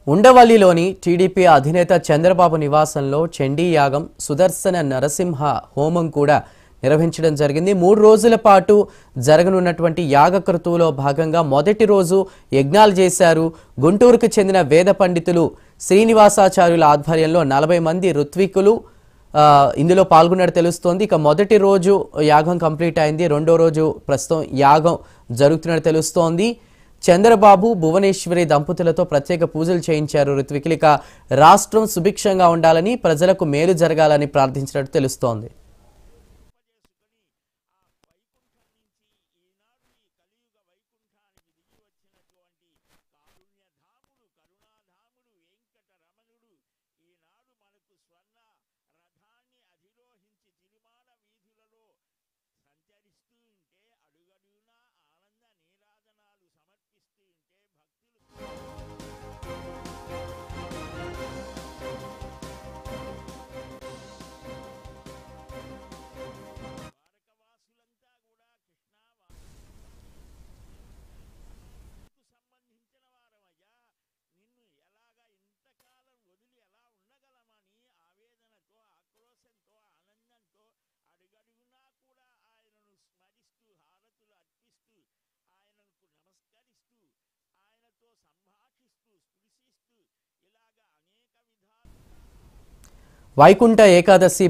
ఉండవల్లిలోని TDP అధినేత చంద్రబాబు నివాసంలో చండీ యాగం సుదర్శన నరసింహ హోమం కూడా నిర్వహించడం జరిగింది మూడు రోజుల పాటు జరగనున్నటువంటి యాగకృతువులో భాగంగా మొదటి రోజు యజ్ఞాలు చేశారు గుంటూరుకు చెందిన వేద పండితులు శ్రీనివాసాచార్యుల ఆధ్వర్యంలో నలభై మంది ఋత్వికులు ఆ, ఇందులో పాల్గొన్నట్టు తెలుస్తోంది ఇక మొదటి రోజు యాగం కంప్లీట్ అయింది రెండో రోజు ప్రస్తుతం యాగం జరుగుతున్నట్టు తెలుస్తోంది చంద్రబాబు భువనేశ్వరి దంపతులతో ప్రత్యేక పూజలు చేయించారు ఋత్వికులు ఇక రాష్ట్రం సుభిక్షంగా ఉండాలని ప్రజలకు మేలు జరగాలని ప్రార్థించినట్టు తెలుస్తోంది వైకుంఠ ఏకాదశి